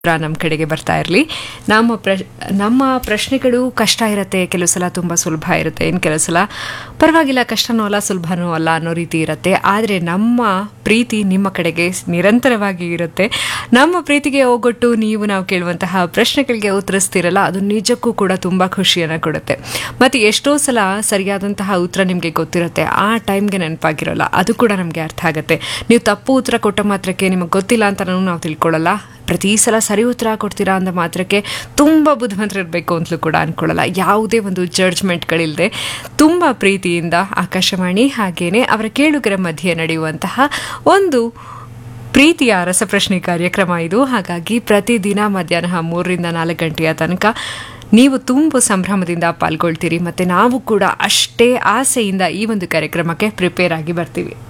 ನಮ್ಮ ಕಡೆಗೆ ಬರ್ತಾ ಇರಲಿ ನಮ್ಮ ಪ್ರ ನಮ್ಮ ಪ್ರಶ್ನೆಗಳು ಕಷ್ಟ ಇರುತ್ತೆ ಕೆಲವು ಸಲ ತುಂಬ ಸುಲಭ ಇರುತ್ತೆ ಇನ್ನು ಕೆಲವು ಸಲ ಪರವಾಗಿಲ್ಲ ಕಷ್ಟನೂ ಅಲ್ಲ ಸುಲಭನೂ ಅಲ್ಲ ಅನ್ನೋ ರೀತಿ ಇರುತ್ತೆ ಆದರೆ ನಮ್ಮ ಪ್ರೀತಿ ನಿಮ್ಮ ಕಡೆಗೆ ನಿರಂತರವಾಗಿ ಇರುತ್ತೆ ನಮ್ಮ ಪ್ರೀತಿಗೆ ಹೋಗೊಟ್ಟು ನೀವು ನಾವು ಕೇಳುವಂತಹ ಪ್ರಶ್ನೆಗಳಿಗೆ ಉತ್ತರಿಸ್ತಿರಲ್ಲ ಅದು ನಿಜಕ್ಕೂ ಕೂಡ ತುಂಬ ಖುಷಿಯನ್ನು ಕೊಡುತ್ತೆ ಮತ್ತು ಎಷ್ಟೋ ಸಲ ಸರಿಯಾದಂತಹ ಉತ್ತರ ನಿಮಗೆ ಗೊತ್ತಿರುತ್ತೆ ಆ ಟೈಮ್ಗೆ ನೆನಪಾಗಿರೋಲ್ಲ ಅದು ಕೂಡ ನಮಗೆ ಅರ್ಥ ಆಗುತ್ತೆ ನೀವು ತಪ್ಪು ಉತ್ತರ ಕೊಟ್ಟ ಮಾತ್ರಕ್ಕೆ ನಿಮಗೆ ಗೊತ್ತಿಲ್ಲ ಅಂತ ನಾವು ತಿಳ್ಕೊಳ್ಳಲ್ಲ ಪ್ರತಿ ಸಲ ಸರಿ ಉತ್ತರ ಕೊಡ್ತೀರಾ ಅಂದ ಮಾತ್ರಕ್ಕೆ ತುಂಬ ಬುದ್ಧಿವಂತರಿರಬೇಕು ಅಂತಲೂ ಕೂಡ ಅಂದ್ಕೊಳ್ಳಲ್ಲ ಯಾವುದೇ ಒಂದು ಜಡ್ಜ್ಮೆಂಟ್ಗಳಿಲ್ಲದೆ ತುಂಬ ಪ್ರೀತಿಯಿಂದ ಆಕಾಶವಾಣಿ ಹಾಗೇನೆ ಅವರ ಕೇಳುಗರ ಮಧ್ಯೆ ನಡೆಯುವಂತಹ ಒಂದು ಪ್ರೀತಿಯ ರಸಪ್ರಶ್ನೆ ಕಾರ್ಯಕ್ರಮ ಇದು ಹಾಗಾಗಿ ಪ್ರತಿದಿನ ಮಧ್ಯಾಹ್ನ ಮೂರರಿಂದ ನಾಲ್ಕು ಗಂಟೆಯ ತನಕ ನೀವು ತುಂಬ ಸಂಭ್ರಮದಿಂದ ಪಾಲ್ಗೊಳ್ತೀರಿ ಮತ್ತು ನಾವು ಕೂಡ ಅಷ್ಟೇ ಆಸೆಯಿಂದ ಈ ಒಂದು ಕಾರ್ಯಕ್ರಮಕ್ಕೆ ಪ್ರಿಪೇರ್ ಆಗಿ ಬರ್ತೀವಿ